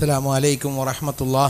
السلام عليكم ورحمة الله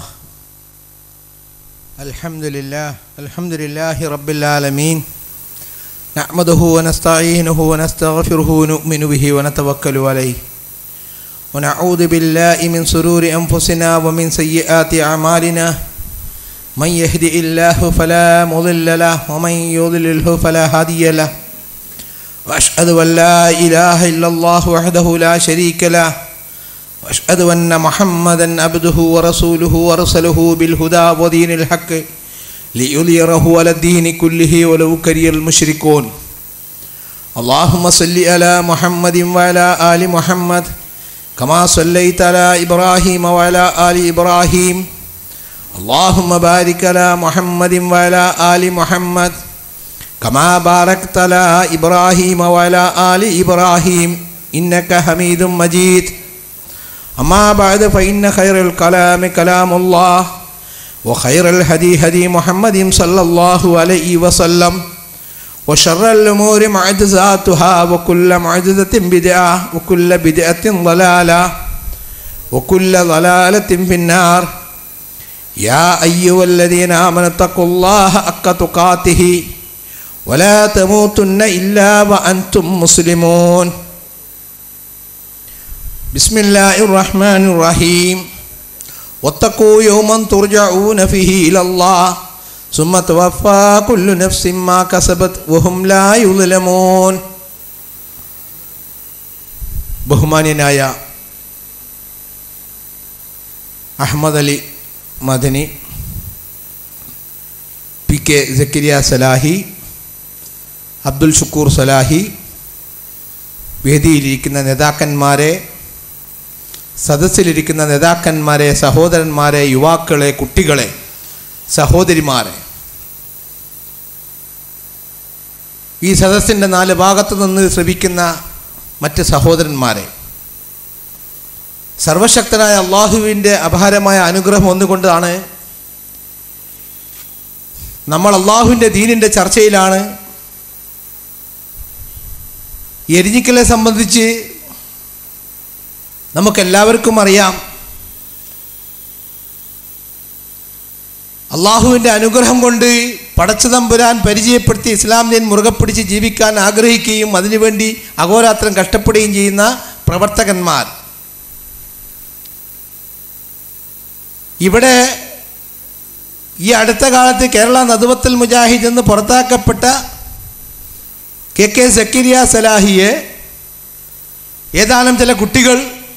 الحمد لله الحمد لله رب العالمين نحمده ونستعينه ونستغفره ونؤمن به ونتوكل عليه ونعوذ بالله من سرور أنفسنا ومن سيئات أعمالنا من يهدي الله فلا مضل له ومن يضلله فلا هادي له وأشهد أن لا إله إلا الله وحده لا شريك له واشهد ان محمدا عبده ورسوله ورسله بالهدى ودين الحق ليظهره على الدين كله ولو كره المشركون اللهم صل على محمد وعلى ال محمد كما صليت على ابراهيم وعلى ال ابراهيم اللهم بارك على محمد وعلى ال محمد كما باركت على ابراهيم وعلى ال ابراهيم انك حميد مجيد أما بعد فإن خير الكلام كلام الله وخير الهدي هدي محمد صلى الله عليه وسلم وشر الأمور معجزاتها وكل معجزة بدعة وكل بدعة ضلالة وكل ضلالة في النار يا أيها الذين آمنوا اتقوا الله حق تقاته ولا تموتن إلا وأنتم مسلمون بسم الله الرحمن الرحيم واتقوا يوما ترجعون فيه إلى الله ثم توفى كل نفس ما كسبت وهم لا يظلمون ബഹുമാന്യനായ Ahmed Ali Madani P K Zakariya Salahi Abdul Shukoor Salahi വേദിയിലിരിക്കുന്ന നേതാക്കന്മാരെ സദസ്സിലിരിക്കുന്ന നേതാക്കന്മാരെ സഹോദരന്മാരെ യുവാക്കളെ കുട്ടികളെ സഹോദരിമാരെ ഈ സദസ്സിൻ്റെ നാല് ഭാഗത്തു നിന്ന് ശ്രമിക്കുന്ന മറ്റ് സഹോദരന്മാരെ സർവശക്തനായ അള്ളാഹുവിൻ്റെ അപാരമായ അനുഗ്രഹം ഒന്നുകൊണ്ടാണ് നമ്മൾ അള്ളാഹുവിൻ്റെ ദീനിൻ്റെ ചർച്ചയിലാണ് എരിഞ്ഞിക്കലെ സംബന്ധിച്ച് നമുക്കെല്ലാവർക്കും അറിയാം അള്ളാഹുവിൻ്റെ അനുഗ്രഹം കൊണ്ട് പടച്ചതമ്പുരാൻ പരിചയപ്പെടുത്തി ഇസ്ലാം ദീൻ മുറുകെ പിടിച്ച് ജീവിക്കാൻ ആഗ്രഹിക്കുകയും അതിനുവേണ്ടി അഹോരാത്രം കഷ്ടപ്പെടുകയും ചെയ്യുന്ന പ്രവർത്തകന്മാർ ഇവിടെ ഈ അടുത്ത കാലത്ത് കേരള നദുവത്തൽ മുജാഹിദ് എന്ന് പുറത്താക്കപ്പെട്ട കെ കെ സക്കരിയ സലാഹിയെ ഏതാനും ചില കുട്ടികൾ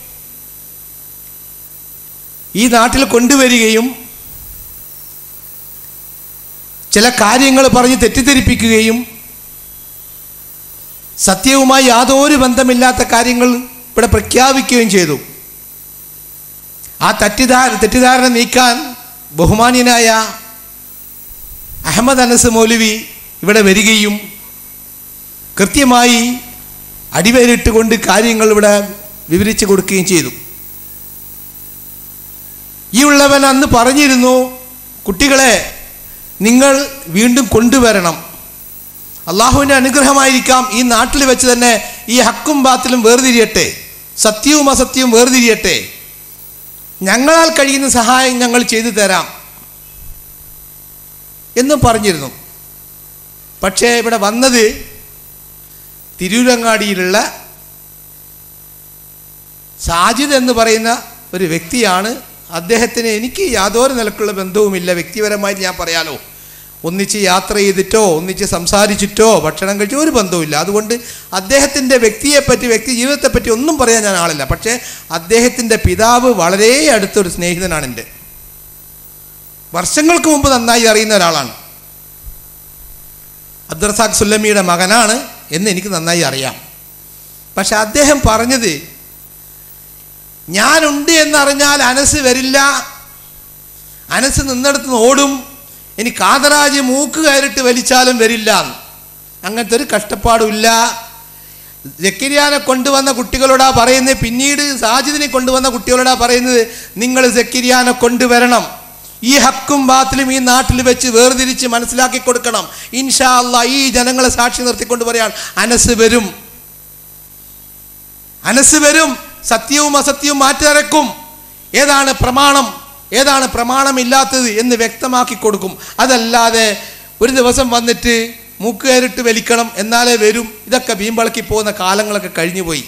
ഈ നാട്ടിൽ കൊണ്ടുവരികയും ചില കാര്യങ്ങൾ പറഞ്ഞ് തെറ്റിദ്ധരിപ്പിക്കുകയും സത്യവുമായി യാതൊരു ബന്ധമില്ലാത്ത കാര്യങ്ങൾ ഇവിടെ പ്രഖ്യാപിക്കുകയും ചെയ്തു ആ തെറ്റിദ്ധാര തെറ്റിദ്ധാരണ നീക്കാൻ ബഹുമാന്യനായ അഹമ്മദ് അനസ് മൗലവി ഇവിടെ വരികയും കൃത്യമായി അടിവേരിട്ടുകൊണ്ട് കാര്യങ്ങൾ ഇവിടെ വിവരിച്ചു കൊടുക്കുകയും ചെയ്തു ഈ ഉള്ളവൻ അന്ന് പറഞ്ഞിരുന്നു കുട്ടികളെ നിങ്ങൾ വീണ്ടും കൊണ്ടുവരണം അള്ളാഹുവിൻ്റെ അനുഗ്രഹമായിരിക്കാം ഈ നാട്ടിൽ വെച്ച് തന്നെ ഈ ഹക്കും ബാത്തിലും വേർതിരിയട്ടെ സത്യവും അസത്യവും വേർതിരിയട്ടെ ഞങ്ങളാൽ കഴിയുന്ന സഹായം ഞങ്ങൾ ചെയ്തു തരാം എന്നും പറഞ്ഞിരുന്നു പക്ഷേ ഇവിടെ വന്നത് തിരൂരങ്ങാടിയിലുള്ള സാജിദ് എന്ന് പറയുന്ന ഒരു വ്യക്തിയാണ് അദ്ദേഹത്തിന് എനിക്ക് യാതൊരു നിലക്കുള്ള ബന്ധവുമില്ല വ്യക്തിപരമായി ഞാൻ പറയാലോ ഒന്നിച്ച് യാത്ര ചെയ്തിട്ടോ ഒന്നിച്ച് സംസാരിച്ചിട്ടോ ഭക്ഷണം കഴിച്ചോ ഒരു ബന്ധവുമില്ല അതുകൊണ്ട് അദ്ദേഹത്തിൻ്റെ വ്യക്തിയെപ്പറ്റി വ്യക്തി ജീവിതത്തെപ്പറ്റി ഒന്നും പറയാൻ ഞാൻ ആളില്ല പക്ഷേ അദ്ദേഹത്തിൻ്റെ പിതാവ് വളരെ അടുത്തൊരു സ്നേഹിതനാണ് എൻ്റെ വർഷങ്ങൾക്ക് മുമ്പ് നന്നായി അറിയുന്ന ഒരാളാണ് അബ്ദുറസാഖ് സുല്ലമിയുടെ മകനാണ് എന്ന് എനിക്ക് നന്നായി അറിയാം പക്ഷെ അദ്ദേഹം പറഞ്ഞത് ഞാനുണ്ട് എന്നറിഞ്ഞാൽ അനസ് വരില്ല അനസ് നിന്നിടത്ത് നിന്ന് ഓടും ഇനി കാതറാജ് മൂക്ക് കയറിട്ട് വലിച്ചാലും വരില്ല അങ്ങനത്തെ ഒരു കഷ്ടപ്പാടുമില്ല ജക്കരിയാനെ കൊണ്ടുവന്ന കുട്ടികളോടാ പറയുന്നത് പിന്നീട് സാജിദിനെ കൊണ്ടുവന്ന കുട്ടികളോടാ പറയുന്നത് നിങ്ങൾ ജക്കരിയാനെ കൊണ്ടുവരണം ഈ ഹക്കും ബാത്തിലും ഈ നാട്ടിൽ വെച്ച് വേർതിരിച്ച് മനസ്സിലാക്കി കൊടുക്കണം ഇൻഷാ അല്ലാ ഈ ജനങ്ങളെ സാക്ഷി നിർത്തിക്കൊണ്ട് പറയാൻ അനസ് വരും അനസ് വരും സത്യവും അസത്യവും മാറ്റിറക്കും ഏതാണ് പ്രമാണം ഏതാണ് പ്രമാണമില്ലാത്തത് എന്ന് വ്യക്തമാക്കി കൊടുക്കും അതല്ലാതെ ഒരു ദിവസം വന്നിട്ട് മൂക്കുകയറിട്ട് വലിക്കണം എന്നാലേ വരും ഇതൊക്കെ വീമ്പളക്കി പോകുന്ന കാലങ്ങളൊക്കെ കഴിഞ്ഞു പോയി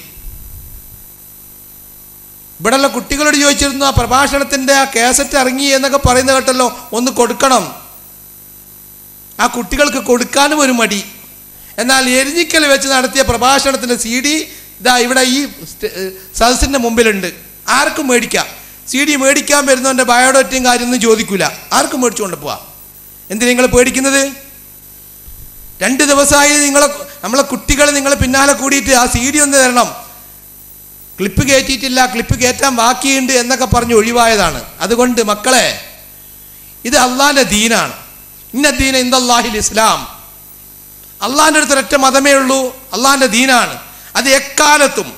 ഇവിടെയുള്ള കുട്ടികളോട് ചോദിച്ചിരുന്നു ആ പ്രഭാഷണത്തിന്റെ ആ കേസറ്റ് ഇറങ്ങി എന്നൊക്കെ പറയുന്നത് കേട്ടല്ലോ ഒന്ന് കൊടുക്കണം ആ കുട്ടികൾക്ക് കൊടുക്കാനും ഒരു മടി എന്നാൽ എരിഞ്ഞിക്കൽ വെച്ച് നടത്തിയ പ്രഭാഷണത്തിന്റെ സി ഡി ഇതാ ഇവിടെ ഈ സ്റ്റ- ഏഹ് സദസ്സിന്റെ മുമ്പിലുണ്ട് ആർക്കും മേടിക്കാം സി ഡി മേടിക്കാൻ വരുന്നവന്റെ ബയോഡേറ്റയും കാര്യമൊന്നും ചോദിക്കൂല ആർക്കും മേടിച്ചുകൊണ്ട് പോവാം എന്തിനാ നിങ്ങൾ പേടിക്കുന്നത് രണ്ട് ദിവസമായി നിങ്ങളെ നമ്മളെ കുട്ടികൾ നിങ്ങളെ പിന്നാലെ കൂടിയിട്ട് ആ സി ഡി ഒന്ന് തരണം ക്ലിപ്പ് കയറ്റിയിട്ടില്ല ക്ലിപ്പ് കയറ്റാൻ ബാക്കിയുണ്ട് എന്നൊക്കെ പറഞ്ഞ് ഒഴിവായതാണ് അതുകൊണ്ട് മക്കളെ ഇത് അള്ളാന്റെ ദീനാണ് ഇന്ന ദീന ഇന്ദല്ലാഹിൽ ഇസ്ലാം അള്ളാന്റെ അടുത്ത് ഒരൊറ്റ മതമേ ഉള്ളൂ അള്ളാന്റെ ദീനാണ് അത് എക്കാലത്തും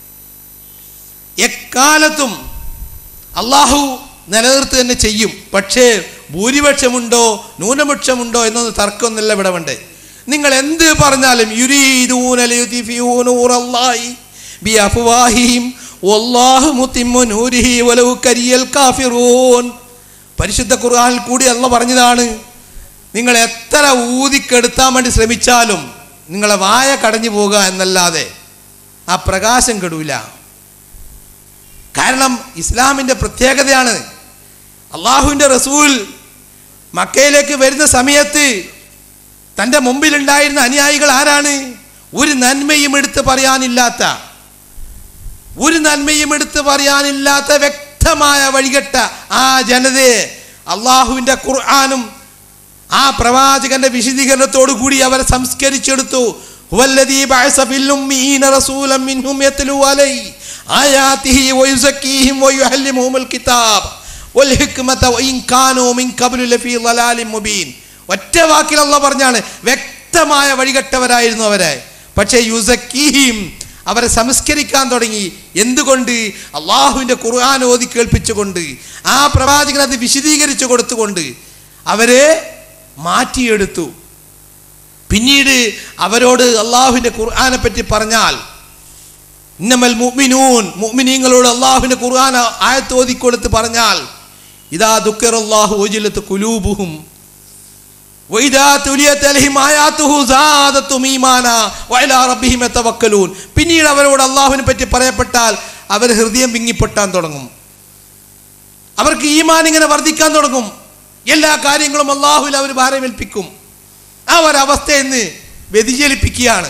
എക്കാലത്തും അള്ളാഹു നിലനിർത്ത് തന്നെ ചെയ്യും പക്ഷേ ഭൂരിപക്ഷമുണ്ടോ ന്യൂനപക്ഷമുണ്ടോ എന്നൊന്നും തർക്കമൊന്നുമില്ല ഇവിടെ ഉണ്ട് നിങ്ങൾ എന്ത് പറഞ്ഞാലും യുരീദൂന ലിയുത്ഫിഊ നൂറല്ലാഹി ബിഅഫ്വാഹിഹിം വല്ലാഹു മുത്തിമ്മു നൂരിഹി വലൗ കരിയൽ കാഫിറൂൻ പരിശുദ്ധ ഖുർആനിൽ കൂടി അല്ല പറഞ്ഞതാണ് നിങ്ങൾ എത്ര ഊതിക്കെടുത്താൻ വേണ്ടി ശ്രമിച്ചാലും നിങ്ങളെ വായ കടഞ്ഞു പോകുക എന്നല്ലാതെ ആ പ്രകാശം കെടൂല കാരണം ഇസ്ലാമിൻ്റെ പ്രത്യേകതയാണ് അള്ളാഹുവിൻ്റെ റസൂൽ മക്കയിലേക്ക് വരുന്ന സമയത്ത് തൻ്റെ മുമ്പിലുണ്ടായിരുന്ന അനുയായികൾ ആരാണ് ഒരു നന്മയും എടുത്ത് പറയാനില്ലാത്ത ഒരു നന്മയും എടുത്ത് പറയാനില്ലാത്ത വ്യക്തമായ വഴികെട്ട ആ ജനതയെ അള്ളാഹുവിൻ്റെ ഖുർആാനും ആ പ്രവാചകന്റെ വിശദീകരണത്തോടു കൂടി അവരെ സംസ്കരിച്ചെടുത്തു ഹുവല്ലദീ ബഅസ ഫിൽ ഉമ്മീന റസൂലൻ മിൻഹും യത്ലു അലൈ ആയാതിഹി വയുസക്കീഹിം വയുഅല്ലിമുഹുൽ കിതാബ് വൽ ഹിക്മത വഇൻ കാനൂ മിൻ ഖബ്ലു ലഫീ ളലാലിൻ മുബീൻ ഒറ്റ വാക്കിൽ അല്ലാഹ് പറഞ്ഞാണ് വ്യക്തമായ വഴികെട്ടവരായിരുന്നു അവരെ പക്ഷേ യുസക്കീഹിം അവരെ സംസ്കരിക്കാൻ തുടങ്ങി എന്തുകൊണ്ട് അള്ളാഹുവിൻ്റെ ഖുർആൻ ഓതി കേൾപ്പിച്ചുകൊണ്ട് ആ പ്രവാചകൻ അത് വിശദീകരിച്ചു കൊടുത്തുകൊണ്ട് അവരെ മാറ്റിയെടുത്തു പിന്നീട് അവരോട് അള്ളാഹുവിൻ്റെ ഖുർആനെ പറ്റി പറഞ്ഞാൽ ഇന്നമൽ മുഅ്മിനൂൻ മുഅ്മിനീങ്ങളോട് അള്ളാഹുവിൻ്റെ ഖുർആൻ ആയത്ത് ഓതിക്കൊടുത്ത് പറഞ്ഞാൽ ഇതാ ദുഃഖറല്ലാഹു ഓജിലത്ത് കുലൂബുഹും വൈദാ തുലിയത്ത് അലൈഹിം ആയാത്തുഹു സാദത്തും ഈമാനാ വഇലാ റബ്ബിഹിം യതവക്കലൂൻ പിന്നീട് അവരോട് അള്ളാഹുവിനെ പറ്റി പറയപ്പെട്ടാൽ അവർ ഹൃദയം വിങ്ങിപ്പൊട്ടാൻ തുടങ്ങും അവർക്ക് ഈമാൻ ഇങ്ങനെ വർദ്ധിക്കാൻ തുടങ്ങും എല്ലാ കാര്യങ്ങളും അള്ളാഹുവിൽ അവർ ഭാരമേൽപ്പിക്കും ആ ഒരവസ്ഥയിൽ നിന്ന് വ്യതിചലിപ്പിക്കുകയാണ്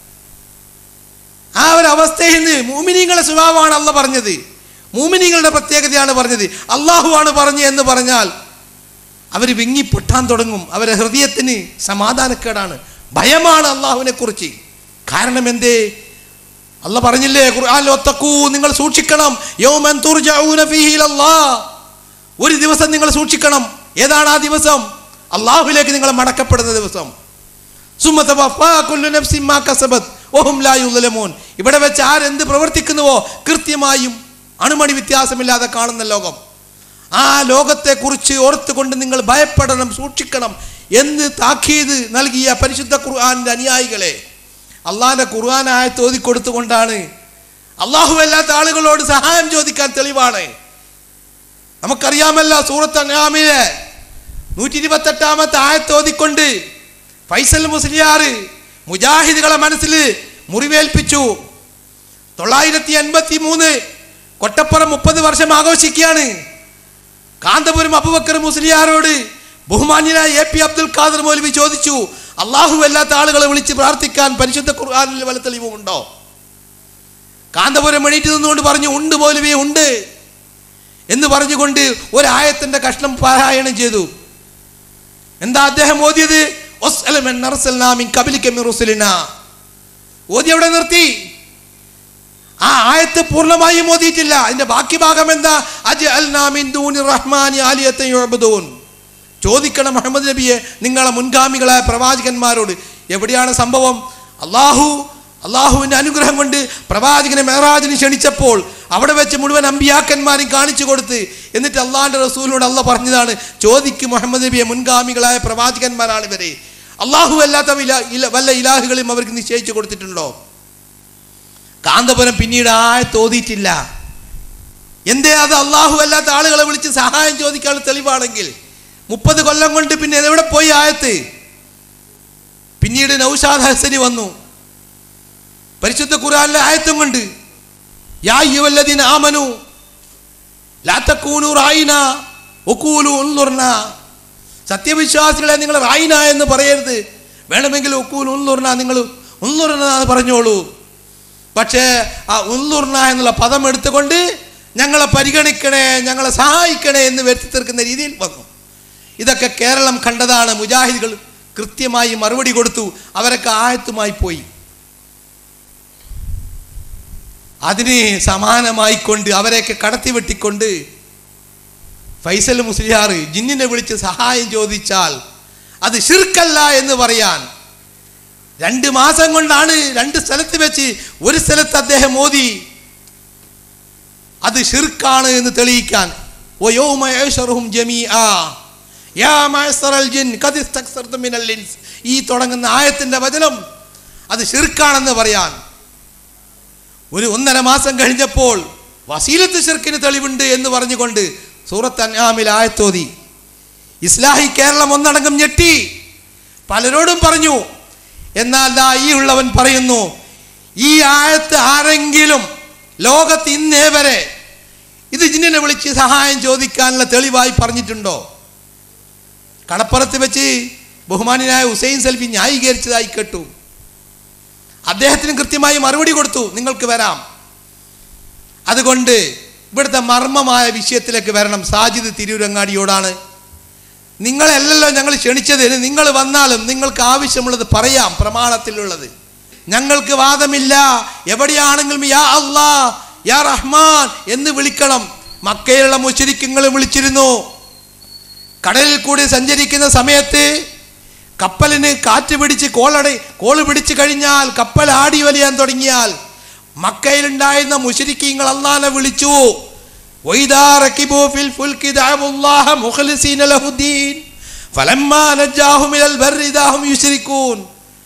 ആ ഒരു അവസ്ഥയിൽ നിന്ന് മൂമിനീങ്ങളുടെ സ്വഭാവമാണ് അല്ല പറഞ്ഞത് മൂമിനീങ്ങളുടെ പ്രത്യേകതയാണ് പറഞ്ഞത് അള്ളാഹുവാണ് പറഞ്ഞു എന്ന് പറഞ്ഞാൽ അവർ വിങ്ങിപ്പൊട്ടാൻ തുടങ്ങും അവരെ ഹൃദയത്തിന് സമാധാനക്കേടാണ് ഭയമാണ് അള്ളാഹുവിനെ കുറിച്ച് കാരണം എന്തേ അല്ല പറഞ്ഞില്ലേ ഖുർആനിൽ ഒത്തക്കൂ നിങ്ങൾ സൂക്ഷിക്കണം യൗമൻ തുർജഊന ഫീഹി ഇലല്ലാഹ്. ഒരു ദിവസം നിങ്ങൾ സൂക്ഷിക്കണം ഏതാണ് ആ ദിവസം അള്ളാഹുവിലേക്ക് നിങ്ങൾ മടക്കപ്പെടുന്ന ദിവസം സുമ്മ തവഫാ കുല്ലു നഫ്സിൻ മാ കസബത് വഹും ലാ യുദ്ലമൂൻ ഇവിടെ വെച്ച് ആരെന്ത് പ്രവർത്തിക്കുന്നുവോ കൃത്യമായും അണുമണി വ്യത്യാസമില്ലാതെ കാണുന്ന ലോകം ആ ലോകത്തെക്കുറിച്ച് ഓർത്തുകൊണ്ട് നിങ്ങൾ ഭയപ്പെടണം സൂക്ഷിക്കണം എന്ന് താക്കീത് നൽകിയ പരിശുദ്ധ ഖുർആാനിൻ്റെ അനുയായികളെ അള്ളാഹിൻ്റെ ഖുർആാനായ തോതി കൊടുത്തുകൊണ്ടാണ് അള്ളാഹു അല്ലാത്ത ആളുകളോട് സഹായം ചോദിക്കാൻ തെളിവാണ് നമുക്കറിയാമല്ലോ സൂറത്ത് അനാമിലെ നൂറ്റി ഇരുപത്തെട്ടാമത്തെ ആയത്തോതിക്കൊണ്ട് ഫൈസൽ മുസ്ലിയാർ മുജാഹിദുകളെ മനസ്സിൽ മുറിവേൽപ്പിച്ചു തൊള്ളായിരത്തി എൺപത്തി മൂന്ന് കൊട്ടപ്പുറം മുപ്പത് വർഷം ആഘോഷിക്കുകയാണ് കാന്തപുരം അബുബക്കർ മുസ്ലിയാരോട് ബഹുമാന്യനായ എ പി അബ്ദുൽ ഖാദർ മൗലവി ചോദിച്ചു അള്ളാഹു അല്ലാത്ത ആളുകളെ വിളിച്ച് പ്രാർത്ഥിക്കാൻ പരിശുദ്ധ ഖുർആാനിൽ വല്ല തെളിവുമുണ്ടോ കാന്തപുരം എണീറ്റ് നിന്നുകൊണ്ട് പറഞ്ഞു ഉണ്ട് മൗലവി ഉണ്ട് എന്ന് പറഞ്ഞുകൊണ്ട് ഒരായത്തിന്റെ കഷ്ണം പാരായണം ചെയ്തു എന്താ അദ്ദേഹം ഓതിയത് "വസ്അല മൻ അർസൽനാ മിൻ ഖബലിക മിൻ റുസുലിനാ." ഓതി അവിടെ നിർത്തി ആ ആയത്ത് പൂർണ്ണമായും ഓതിയിട്ടില്ല അതിന്റെ ബാക്കി ഭാഗം എന്താ അജ്അൽനാ മിൻ ദൂനി റഹ്മാനി ആലിയത്തൻ യുഅബ്ദൂൻ ചോദിക്കണം മുഹമ്മദ് നബിയെ നിങ്ങളെ മുൻഗാമികളായ പ്രവാചകന്മാരോട് എവിടെയാണ് സംഭവം അള്ളാഹു അള്ളാഹുവിൻ്റെ അനുഗ്രഹം കൊണ്ട് പ്രവാചകനെ മെഹറാജിന് ക്ഷണിച്ചപ്പോൾ അവിടെ വെച്ച് മുഴുവൻ അമ്പിയാക്കന്മാരും കാണിച്ചു കൊടുത്ത് എന്നിട്ട് അള്ളാഹിൻ്റെ റസൂലിനോട് അള്ള പറഞ്ഞതാണ് ചോദിക്ക് മുഹമ്മദ് നബിയെ മുൻഗാമികളായ പ്രവാചകന്മാരാണ് ഇവരെ അള്ളാഹു അല്ലാത്ത വില- ഇല- വല്ല ഇലാഹുകളെയും അവർക്ക് നിശ്ചയിച്ചു കൊടുത്തിട്ടുണ്ടോ കാന്തപുരം പിന്നീട് ആ തോതിയിട്ടില്ല എന്തേ അത് അള്ളാഹു അല്ലാത്ത ആളുകളെ വിളിച്ച് സഹായം ചോദിക്കാനുള്ള തെളിവാണെങ്കിൽ മുപ്പത് കൊല്ലം കൊണ്ട് പിന്നെ എവിടെ പോയി ആയത്ത് പിന്നീട് നൗഷാദ് ഹസനി വന്നു പരിശുദ്ധ ഖുർആനിലെ ആയത്തും കൊണ്ട് യാ യുവല്ലദീന ആമനു ലാ തകൂനു റായിന ഒക്കൂലു ഉൻലുർന സത്യവിശ്വാസികളെ നിങ്ങൾ റായിന എന്ന് പറയരുത് വേണമെങ്കിൽ ഒക്കൂലു ഉൻലുർന നിങ്ങൾ ഉൻലുർന എന്ന് പറഞ്ഞോളൂ പക്ഷേ ആ ഉൻലുർന എന്നുള്ള പദം എടുത്തുകൊണ്ട് ഞങ്ങളെ പരിഗണിക്കണേ ഞങ്ങളെ സഹായിക്കണേ എന്ന് വരുത്തി തീർക്കുന്ന രീതിയിൽ വന്നു ഇതൊക്കെ കേരളം കണ്ടതാണ് മുജാഹിദുകൾ കൃത്യമായി മറുപടി കൊടുത്തു അവരൊക്കെ ആയത്തുമായി പോയി അതിന് സമാനമായിക്കൊണ്ട് അവരെയൊക്കെ കടത്തി വെട്ടിക്കൊണ്ട് ഫൈസൽ മുസ്ലിയാർ ജിന്നിനെ വിളിച്ച് സഹായം ചോദിച്ചാൽ അത് ഷിർക്കല്ല എന്ന് പറയാൻ രണ്ട് മാസം കൊണ്ടാണ് രണ്ട് സ്ഥലത്ത് വെച്ച് ഒരു സ്ഥലത്ത് അദ്ദേഹം മോദി അത് ഷിർക്കാണ് എന്ന് തെളിയിക്കാൻ ഓ യൗമ യഹ്ശറുഹും ജമീആ യാ മഅ്സറൽ ജിൻ ഖദ് ഇസ്തക്സർതും മിനൽ ഇൻസ് ഈ തുടങ്ങുന്ന ആയത്തിന്റെ വചനം അത് ഷിർക്കാണെന്ന് പറയാൻ ഒരു ഒന്നര മാസം കഴിഞ്ഞപ്പോൾ വസീലത്ത് ഷിർക്കിന് തെളിവുണ്ട് എന്ന് പറഞ്ഞുകൊണ്ട് സൂറത്ത് അൻആമിൽ ആയത്തോതി ഇസ്ലാഹി കേരളം ഒന്നടങ്കം ഞെട്ടി പലരോടും പറഞ്ഞു എന്നാൽ ദാ ഈ ഉള്ളവൻ പറയുന്നു ഈ ആയത്ത് ആരെങ്കിലും ലോകത്ത് ഇന്നേ വരെ ഇത് ജിന്നിനെ വിളിച്ച് സഹായം ചോദിക്കാനുള്ള തെളിവായി പറഞ്ഞിട്ടുണ്ടോ കടപ്പുറത്ത് വെച്ച് ബഹുമാനായ ഹുസൈൻ സെൽഫി ന്യായീകരിച്ചതായി കേട്ടു അദ്ദേഹത്തിന് കൃത്യമായി മറുപടി കൊടുത്തു നിങ്ങൾക്ക് വരാം അതുകൊണ്ട് ഇവിടുത്തെ മർമ്മമായ വിഷയത്തിലേക്ക് വരണം സാജിദ് തിരൂരങ്ങാടിയോടാണ് നിങ്ങളല്ലല്ലോ ഞങ്ങൾ ക്ഷണിച്ചത് ഇനി നിങ്ങൾ വന്നാലും നിങ്ങൾക്ക് ആവശ്യമുള്ളത് പറയാം പ്രമാണത്തിലുള്ളത് ഞങ്ങൾക്ക് വാദമില്ല എവിടെയാണെങ്കിലും യാ അള്ളാ യാ റഹ്മാൻ എന്ന് വിളിക്കണം മക്കയിലുള്ള മുശരിക്കങ്ങൾ വിളിച്ചിരുന്നു കടലിൽ കൂടി സഞ്ചരിക്കുന്ന സമയത്ത് കപ്പലിന് കാറ്റ് പിടിച്ച് കോളട കോള് പിടിച്ചു കഴിഞ്ഞാൽ കപ്പൽ ആടി വലിയാൻ തുടങ്ങിയാൽ മക്കയിലുണ്ടായിരുന്ന മുശരിക്കീങ്ങൾ അള്ളാനെ വിളിച്ചു وإذا ركبوا في الفلك دعوا الله مخلصين له الدين فلما نجاهم إلى البر إذا هم يشركون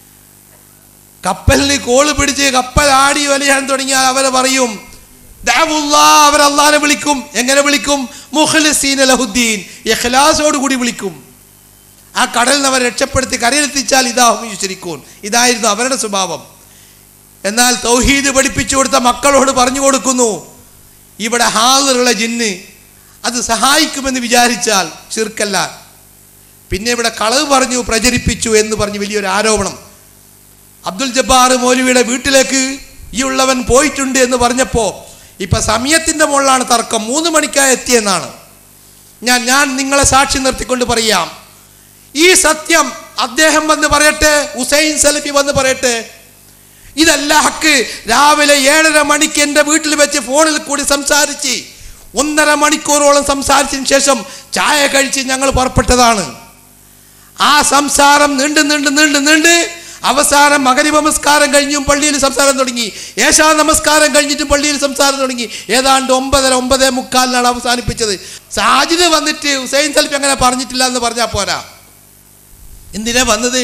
കപ്പലിന് കോള് പിടിച്ച് കപ്പൽ ആടി വലിയാൻ തുടങ്ങിയാൽ അവർ പറയും ദഅവുല്ലാ, അവർ അള്ളാനെ വിളിക്കും എങ്ങനെ വിളിക്കും മുഖ്ലിസീന ലഹുദ്ദീൻ ഇഖ്ലാസോട് കൂടി വിളിക്കും ആ കടലിൽ നിന്ന് അവർ രക്ഷപ്പെടുത്തി കരയിലെത്തിച്ചാൽ ഇതാഹും യുശരിക്കൂൻ ഇതായിരുന്നു അവരുടെ സ്വഭാവം എന്നാൽ തൗഹീദ് പഠിപ്പിച്ചു കൊടുത്ത മക്കളോട് പറഞ്ഞു കൊടുക്കുന്നു ഇവിടെ ഹാളിലുള്ള ജിന്ന് അത് സഹായിക്കുമെന്ന് വിചാരിച്ചാൽ ചിർക്കല്ല പിന്നെ ഇവിടെ കളവ് പറഞ്ഞു പ്രചരിപ്പിച്ചു എന്ന് പറഞ്ഞ് വലിയൊരു ആരോപണം അബ്ദുൽ ജബ്ബാർ മൗലവിയുടെ വീട്ടിലേക്ക് ഈ ഉള്ളവൻ പോയിട്ടുണ്ട് എന്ന് പറഞ്ഞപ്പോൾ ഇപ്പൊ സമയത്തിന്റെ മുകളിലാണ് തർക്കം മൂന്ന് മണിക്കായി എത്തിയെന്നാണ് ഞാൻ ഞാൻ നിങ്ങളെ സാക്ഷി നിർത്തിക്കൊണ്ട് പറയാം ഈ സത്യം അദ്ദേഹം വന്ന് പറയട്ടെ ഹുസൈൻ സലഫി വന്ന് പറയട്ടെ ഇതല്ല ഹക്ക് രാവിലെ ഏഴര മണിക്ക് എൻ്റെ വീട്ടിൽ വെച്ച് ഫോണിൽ കൂടി സംസാരിച്ച് ഒന്നര മണിക്കൂറോളം സംസാരിച്ചതിന് ശേഷം ചായ കഴിച്ച് ഞങ്ങൾ പുറപ്പെട്ടതാണ് ആ സംസാരം നീണ്ട് നീണ്ട് നീണ്ട് നീണ്ട് അവസാനം മകരി നമസ്കാരം കഴിഞ്ഞും പള്ളിയിൽ സംസാരം തുടങ്ങി ഏഷാ നമസ്കാരം കഴിഞ്ഞിട്ട് പള്ളിയിൽ സംസാരം തുടങ്ങി ഏതാണ്ട് ഒമ്പതര ഒമ്പതേ മുക്കാലിനാണ് അവസാനിപ്പിച്ചത് സാജിദ് വന്നിട്ട് ഹുസൈൻ സൽഫി അങ്ങനെ പറഞ്ഞിട്ടില്ല എന്ന് പറഞ്ഞാൽ പോരാ എന്തിനാ വന്നത്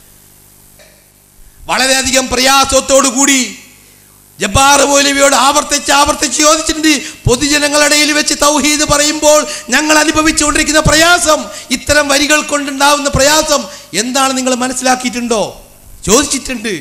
വളരെയധികം പ്രയാസത്തോടു കൂടി ജബ്ബാർ മൗലവിയോട് ആവർത്തിച്ച് ആവർത്തിച്ച് ചോദിച്ചിട്ടുണ്ട് പൊതുജനങ്ങളുടെ ഇടയിൽ വെച്ച് തൗഹീദ് പറയുമ്പോൾ ഞങ്ങൾ അനുഭവിച്ചുകൊണ്ടിരിക്കുന്ന പ്രയാസം ഇത്തരം വരികൾ കൊണ്ടുണ്ടാവുന്ന പ്രയാസം എന്താണ് നിങ്ങൾ മനസ്സിലാക്കിയിട്ടുണ്ടോ ചോദിച്ചിട്ടുണ്ട്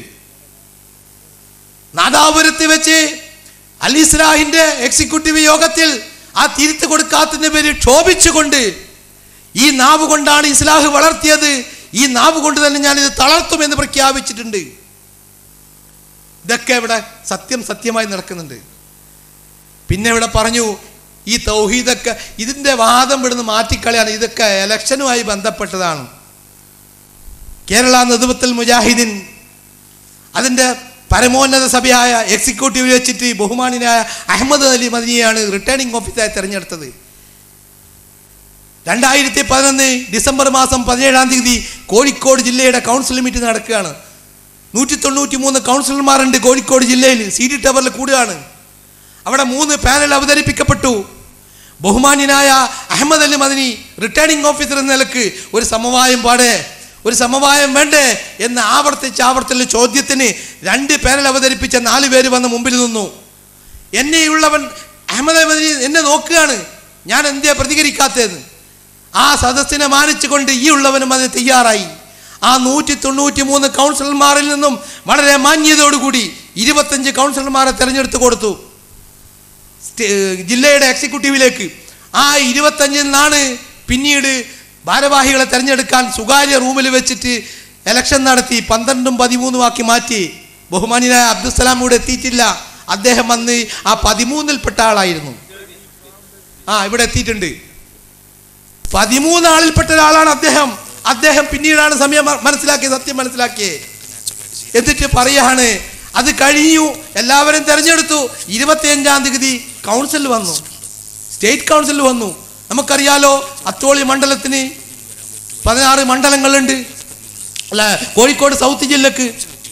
നാദാപുരത്ത് വെച്ച് അൽ ഇസ്ലാഹിന്റെ എക്സിക്യൂട്ടീവ് യോഗത്തിൽ ആ തിരുത്ത് കൊടുക്കാത്തതിന്റെ പേര് ക്ഷോഭിച്ചുകൊണ്ട് ഈ നാവ് കൊണ്ടാണ് ഇസ്ലാഹ് വളർത്തിയത് ഈ നാവ് കൊണ്ട് തന്നെ ഞാൻ ഇത് തളർത്തുമെന്ന് പ്രഖ്യാപിച്ചിട്ടുണ്ട് ഇതൊക്കെ ഇവിടെ സത്യം സത്യമായി നടക്കുന്നുണ്ട് പിന്നെ ഇവിടെ പറഞ്ഞു ഈ തൗഹീദൊക്കെ ഇതിൻ്റെ വാദം ഇവിടുന്ന് മാറ്റിക്കളയാണ് ഇതൊക്കെ ഇലക്ഷനുമായി ബന്ധപ്പെട്ടതാണ് കേരള നേതൃത്വത്തിൽ മുജാഹിദിൻ അതിൻ്റെ പരമോന്നത സഭയായ എക്സിക്യൂട്ടീവിൽ വെച്ചിട്ട് ബഹുമാനിയായ അഹമ്മദ് അലി മദിനിയാണ് റിട്ടേണിംഗ് ഓഫീസറായി തിരഞ്ഞെടുത്തത് രണ്ടായിരത്തി പതിനൊന്ന് ഡിസംബർ മാസം പതിനേഴാം തീയതി കോഴിക്കോട് ജില്ലയുടെ കൗൺസിൽ മീറ്റിംഗ് നടക്കുകയാണ് നൂറ്റി തൊണ്ണൂറ്റി മൂന്ന് കൗൺസിലർമാരുണ്ട് കോഴിക്കോട് ജില്ലയിൽ സി ഡി ടവറിൽ കൂടുകയാണ് അവിടെ മൂന്ന് പാനൽ അവതരിപ്പിക്കപ്പെട്ടു ബഹുമാന്യനായ അഹമ്മദ് അലി മദനി റിട്ടേണിംഗ് ഓഫീസർ എന്ന നിലക്ക് ഒരു സമവായം പാടേ ഒരു സമവായം വേണ്ടേ എന്ന് ആവർത്തിച്ച് ആവർത്തിച്ച ചോദ്യത്തിന് രണ്ട് പാനൽ അവതരിപ്പിച്ച നാല് പേര് വന്ന് മുമ്പിൽ നിന്നു എന്നെയുള്ളവൻ അഹമ്മദ് മദനി എന്നെ നോക്കുകയാണ് ഞാൻ എന്തിയാ പ്രതികരിക്കാത്തതെന്ന് ആ സദസ്സിനെ മാനിച്ചുകൊണ്ട് ഈ ഉള്ളവനും അതിന് തയ്യാറായി ആ നൂറ്റി തൊണ്ണൂറ്റി മൂന്ന് കൗൺസിലർമാരിൽ നിന്നും വളരെ മാന്യതയോടുകൂടി ഇരുപത്തഞ്ച് കൗൺസിലർമാരെ തെരഞ്ഞെടുത്ത് കൊടുത്തു സ്റ്റേ- ജില്ലയുടെ എക്സിക്യൂട്ടീവിലേക്ക് ആ ഇരുപത്തഞ്ചിൽ നിന്നാണ് പിന്നീട് ഭാരവാഹികളെ തെരഞ്ഞെടുക്കാൻ സ്വകാര്യ റൂമിൽ വെച്ചിട്ട് എലക്ഷൻ നടത്തി പന്ത്രണ്ടും പതിമൂന്നും ആക്കി മാറ്റി ബഹുമാനിയായ അബ്ദുസലാം ഇവിടെ എത്തിയിട്ടില്ല അദ്ദേഹം വന്ന് ആ പതിമൂന്നിൽപ്പെട്ട ആളായിരുന്നു ആ ഇവിടെ എത്തിയിട്ടുണ്ട് പതിമൂന്ന് ആളിൽപ്പെട്ട ഒരാളാണ് അദ്ദേഹം അദ്ദേഹം പിന്നീടാണ് സമയം മ- മനസ്സിലാക്കിയത് സത്യം മനസ്സിലാക്കിയേ എന്നിട്ട് പറയാണ് അത് കഴിഞ്ഞു എല്ലാവരും തെരഞ്ഞെടുത്തു ഇരുപത്തിയഞ്ചാം തീയതി കൗൺസിൽ വന്നു സ്റ്റേറ്റ് കൗൺസിൽ വന്നു നമുക്കറിയാലോ അത്തോളി മണ്ഡലത്തിന് പതിനാറ് മണ്ഡലങ്ങളുണ്ട് അല്ല കോഴിക്കോട് സൗത്ത് ജില്ലക്ക്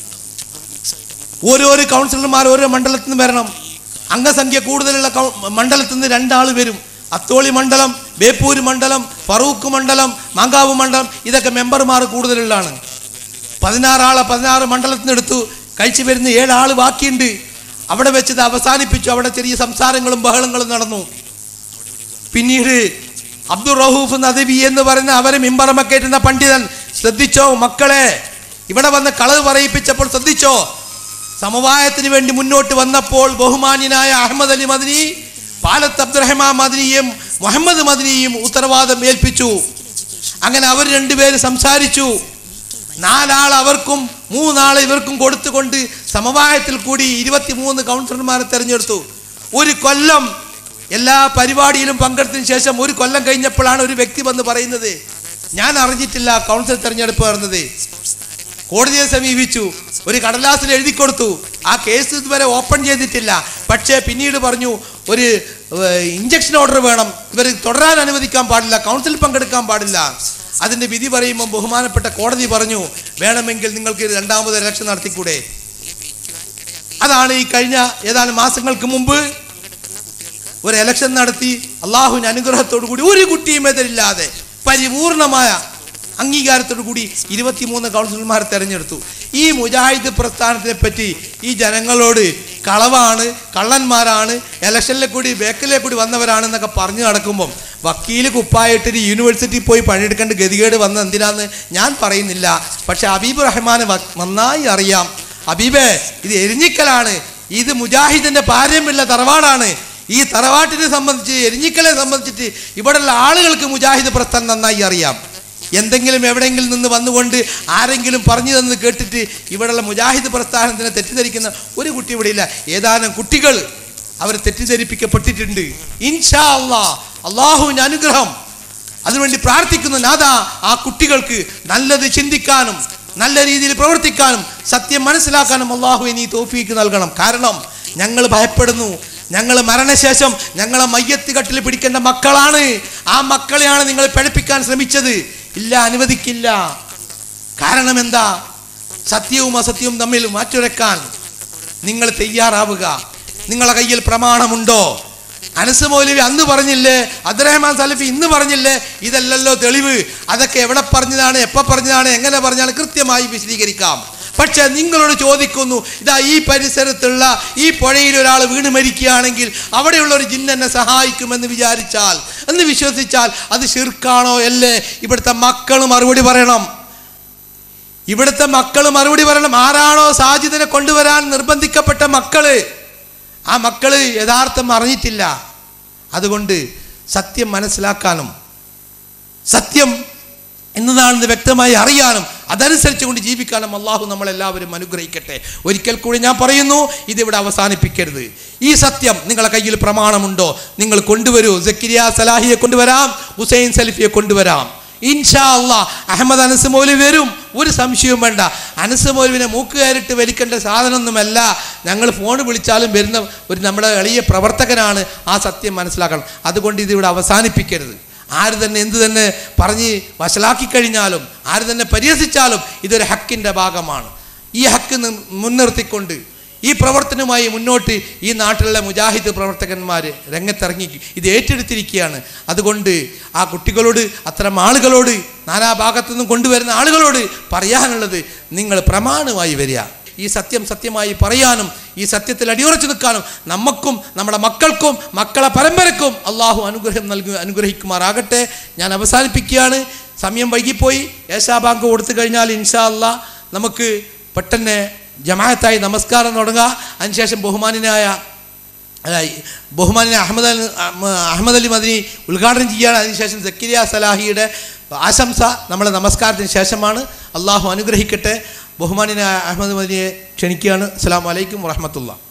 ഓരോരോ കൗൺസിലർമാർ ഓരോ മണ്ഡലത്തിൽ നിന്ന് വരണം അംഗസംഖ്യ കൂടുതലുള്ള കൗ- മണ്ഡലത്തിൽ നിന്ന് രണ്ടാൾ വരും അത്തോളി മണ്ഡലം ബേപ്പൂര് മണ്ഡലം ഫറൂഖ് മണ്ഡലം മാങ്കാവ് മണ്ഡലം ഇതൊക്കെ മെമ്പർമാർ കൂടുതലുള്ളതാണ് പതിനാറാളെ പതിനാറ് മണ്ഡലത്തിൽ നിന്ന് എടുത്തു കഴിച്ചു വരുന്ന ഏഴാൾ ബാക്കിയുണ്ട് അവിടെ വെച്ചത് അവസാനിപ്പിച്ചു അവിടെ ചെറിയ സംസാരങ്ങളും ബഹളങ്ങളും നടന്നു പിന്നീട് അബ്ദുൾ റഹൂഫ് നദവി എന്ന് പറയുന്ന അവരെ മിമ്പറമക്കേറ്റുന്ന പണ്ഡിതൻ ശ്രദ്ധിച്ചോ മക്കളെ ഇവിടെ വന്ന് കളവ് പറയിപ്പിച്ചപ്പോൾ ശ്രദ്ധിച്ചോ സമവായത്തിന് വേണ്ടി മുന്നോട്ട് വന്നപ്പോൾ ബഹുമാന്യനായ അഹമ്മദ് അലി മദനി പാലത്ത് അബ്ദുറഹ്മാൻ മദനിയും മുഹമ്മദ് മദനിയും ഉത്തരവാദം ഏൽപ്പിച്ചു അങ്ങനെ അവർ രണ്ടുപേര് സംസാരിച്ചു നാലാൾ അവർക്കും മൂന്നാൾ ഇവർക്കും കൊടുത്തുകൊണ്ട് സമവായത്തിൽ കൂടി ഇരുപത്തിമൂന്ന് കൗൺസിലർമാരെ തെരഞ്ഞെടുത്തു ഒരു കൊല്ലം എല്ലാ പരിപാടിയിലും പങ്കെടുത്തതിന് ശേഷം ഒരു കൊല്ലം കഴിഞ്ഞപ്പോഴാണ് ഒരു വ്യക്തി വന്ന് പറയുന്നത് ഞാൻ അറിഞ്ഞിട്ടില്ല കൗൺസിൽ തെരഞ്ഞെടുപ്പ് നടന്നത് കോടതിയെ സമീപിച്ചു ഒരു കടലാസിൽ എഴുതി കൊടുത്തു ആ കേസ് ഇതുവരെ ഓപ്പൺ ചെയ്തിട്ടില്ല പക്ഷേ പിന്നീട് പറഞ്ഞു ഒരു ഇഞ്ചക്ഷൻ ഓർഡർ വേണം ഇവർ തുടരാൻ അനുവദിക്കാൻ പാടില്ല കൗൺസിൽ പങ്കെടുക്കാൻ പാടില്ല അതിന്റെ വിധി പറയുമ്പോൾ ബഹുമാനപ്പെട്ട കോടതി പറഞ്ഞു വേണമെങ്കിൽ നിങ്ങൾക്ക് രണ്ടാമത് ഇലക്ഷൻ നടത്തിക്കൂടെ അതാണ് ഈ കഴിഞ്ഞ ഏതാനും മാസങ്ങൾക്ക് മുമ്പ് ഒരു ഇലക്ഷൻ നടത്തി അള്ളാഹുവിന്റെ അനുഗ്രഹത്തോടു കൂടി ഒരു കുട്ടിയും എതിരില്ലാതെ പരിപൂർണമായ അംഗീകാരത്തോടു കൂടി ഇരുപത്തിമൂന്ന് കൗൺസിലർമാരെ തെരഞ്ഞെടുത്തു ഈ മുജാഹിദ് പ്രസ്ഥാനത്തിനെ പറ്റി ഈ ജനങ്ങളോട് കളവാണ് കള്ളന്മാരാണ് ഇലക്ഷനിലെ കൂടി ബേക്കിലെ കൂടി വന്നവരാണെന്നൊക്കെ പറഞ്ഞു നടക്കുമ്പം വക്കീല് കുപ്പായിട്ടൊരു യൂണിവേഴ്സിറ്റി പോയി പണിയെടുക്കേണ്ട ഗതികേട് വന്ന എന്തിനാന്ന് ഞാൻ പറയുന്നില്ല പക്ഷെ ഹബീബ് റഹ്മാനെ വ- നന്നായി അറിയാം ഹബീബേ ഇത് എരിഞ്ഞിക്കലാണ് ഇത് മുജാഹിദിന്റെ പാരമ്പര്യമുള്ള തറവാടാണ് ഈ തറവാട്ടിനെ സംബന്ധിച്ച് എരിഞ്ഞിക്കലെ സംബന്ധിച്ചിട്ട് ഇവിടെയുള്ള ആളുകൾക്ക് മുജാഹിദ് പ്രസ്ഥാനം നന്നായി അറിയാം എന്തെങ്കിലും എവിടെയെങ്കിലും നിന്ന് വന്നുകൊണ്ട് ആരെങ്കിലും പറഞ്ഞു തന്ന് കേട്ടിട്ട് ഇവിടെയുള്ള മുജാഹിദ് പ്രസ്ഥാനത്തിനെ തെറ്റിദ്ധരിക്കുന്ന ഒരു കുട്ടി ഇവിടെ ഇല്ല ഏതാനും കുട്ടികൾ അവർ തെറ്റിദ്ധരിപ്പിക്കപ്പെട്ടിട്ടുണ്ട് ഇൻഷാ അള്ളാ അള്ളാഹുവിൻ്റെ അനുഗ്രഹം അതിനുവേണ്ടി പ്രാർത്ഥിക്കുന്നു നാഥ ആ കുട്ടികൾക്ക് നല്ലത് ചിന്തിക്കാനും നല്ല രീതിയിൽ പ്രവർത്തിക്കാനും സത്യം മനസ്സിലാക്കാനും അള്ളാഹു നീ തോഫീക്ക് നൽകണം കാരണം ഞങ്ങൾ ഭയപ്പെടുന്നു ഞങ്ങൾ മരണശേഷം ഞങ്ങളെ മയ്യത്ത് കട്ടിൽ പിടിക്കേണ്ട മക്കളാണ് ആ മക്കളെയാണ് നിങ്ങൾ പഠിപ്പിക്കാൻ ശ്രമിച്ചത് ഇല്ല അനുവദിക്കില്ല കാരണം എന്താ സത്യവും അസത്യവും തമ്മിൽ മാറ്റുരക്കാൻ നിങ്ങൾ തയ്യാറാവുക നിങ്ങളെ കയ്യിൽ പ്രമാണമുണ്ടോ അനസ് മൗലവി അന്ന് പറഞ്ഞില്ലേ അബ്ദുറഹ്മാൻ സലഫി ഇന്ന് പറഞ്ഞില്ലേ ഇതല്ലല്ലോ തെളിവ് അതൊക്കെ എവിടെ പറഞ്ഞതാണ് എപ്പോൾ പറഞ്ഞതാണ് എങ്ങനെ പറഞ്ഞാണ് കൃത്യമായി വിശദീകരിക്കാം പക്ഷെ നിങ്ങളോട് ചോദിക്കുന്നു ഇതാ ഈ പരിസരത്തുള്ള ഈ പുഴയിൽ ഒരാൾ വീണ് മരിക്കുകയാണെങ്കിൽ അവിടെയുള്ള ഒരു ജിന്ന് എന്നെ സഹായിക്കുമെന്ന് വിചാരിച്ചാൽ എന്ന് വിശ്വസിച്ചാൽ അത് ശിർക്കാണോ അല്ലേ ഇവിടുത്തെ മക്കൾ മറുപടി പറയണം ഇവിടുത്തെ മക്കൾ മറുപടി പറയണം ആരാണോ സാജിദിനെ കൊണ്ടുവരാൻ നിർബന്ധിക്കപ്പെട്ട മക്കള് ആ മക്കള് യഥാർത്ഥം അറിഞ്ഞിട്ടില്ല അതുകൊണ്ട് സത്യം മനസ്സിലാക്കാനും സത്യം എന്നതാണെന്ന് വ്യക്തമായി അറിയാനും അതനുസരിച്ച് കൊണ്ട് ജീവിക്കാനും അള്ളാഹു നമ്മളെല്ലാവരും അനുഗ്രഹിക്കട്ടെ ഒരിക്കൽ കൂടി ഞാൻ പറയുന്നു ഇതിവിടെ അവസാനിപ്പിക്കരുത് ഈ സത്യം നിങ്ങളെ കയ്യിൽ പ്രമാണമുണ്ടോ നിങ്ങൾ കൊണ്ടുവരൂ സക്കിരിയ സലാഹിയെ കൊണ്ടുവരാം ഹുസൈൻ സലിഫിയെ കൊണ്ടുവരാം ഇൻഷാ അള്ളാ അഹമ്മദ് അനസ് മൗലവി വരും ഒരു സംശയവും വേണ്ട അനസ് മൗലവിനെ മൂക്കുകയറിട്ട് വലിക്കേണ്ട സാധനമൊന്നുമല്ല ഞങ്ങൾ ഫോൺ വിളിച്ചാലും വരുന്ന ഒരു നമ്മുടെ എളിയ പ്രവർത്തകനാണ് ആ സത്യം മനസ്സിലാക്കണം അതുകൊണ്ട് ഇതിവിടെ അവസാനിപ്പിക്കരുത് ആര് തന്നെ എന്ത് തന്നെ പറഞ്ഞ് വഷളാക്കി കഴിഞ്ഞാലും ആര് തന്നെ പരിഹസിച്ചാലും ഇതൊരു ഹക്കിൻ്റെ ഭാഗമാണ് ഈ ഹക്ക് നി- മുൻനിർത്തിക്കൊണ്ട് ഈ പ്രവർത്തനവുമായി മുന്നോട്ട് ഈ നാട്ടിലുള്ള മുജാഹിദ് പ്രവർത്തകന്മാർ രംഗത്തിറങ്ങി ഇത് ഏറ്റെടുത്തിരിക്കുകയാണ് അതുകൊണ്ട് ആ കുട്ടികളോട് അത്തരം ആളുകളോട് നാനാ ഭാഗത്തു നിന്നും കൊണ്ടുവരുന്ന ആളുകളോട് പറയാനുള്ളത് നിങ്ങൾ പ്രമാണമായി വരിക ഈ സത്യം സത്യമായി പറയാനും ഈ സത്യത്തിൽ അടിയുറച്ചു നിൽക്കാനും നമുക്കും നമ്മുടെ മക്കൾക്കും മക്കളെ പരമ്പരക്കും അള്ളാഹു അനുഗ്രഹം നൽകി അനുഗ്രഹിക്കുമാറാകട്ടെ ഞാൻ അവസാനിപ്പിക്കുകയാണ് സമയം വൈകിപ്പോയി ഏശാബാങ്ക് കൊടുത്തു കഴിഞ്ഞാൽ ഇൻഷാ അല്ലാ നമുക്ക് പെട്ടെന്ന് ജമാഅത്തായി നമസ്കാരം തുടങ്ങുക അതിനുശേഷം ബഹുമാനായ അല്ല, ഈ ബഹുമാനായ അഹമ്മദ് അലി അഹമ്മദ് അലി മദനി ഉദ്ഘാടനം ചെയ്യുകയാണ് അതിനുശേഷം സക്കിരിയ സലാഹിയുടെ ആശംസ നമ്മുടെ നമസ്കാരത്തിന് ശേഷമാണ് അള്ളാഹു അനുഗ്രഹിക്കട്ടെ ബഹുമാനായ അഹമ്മദ് മദനിയെ ക്ഷണിക്കുകയാണ് അസ്സാം വലൈക്കും വറഹമത്തുള്ള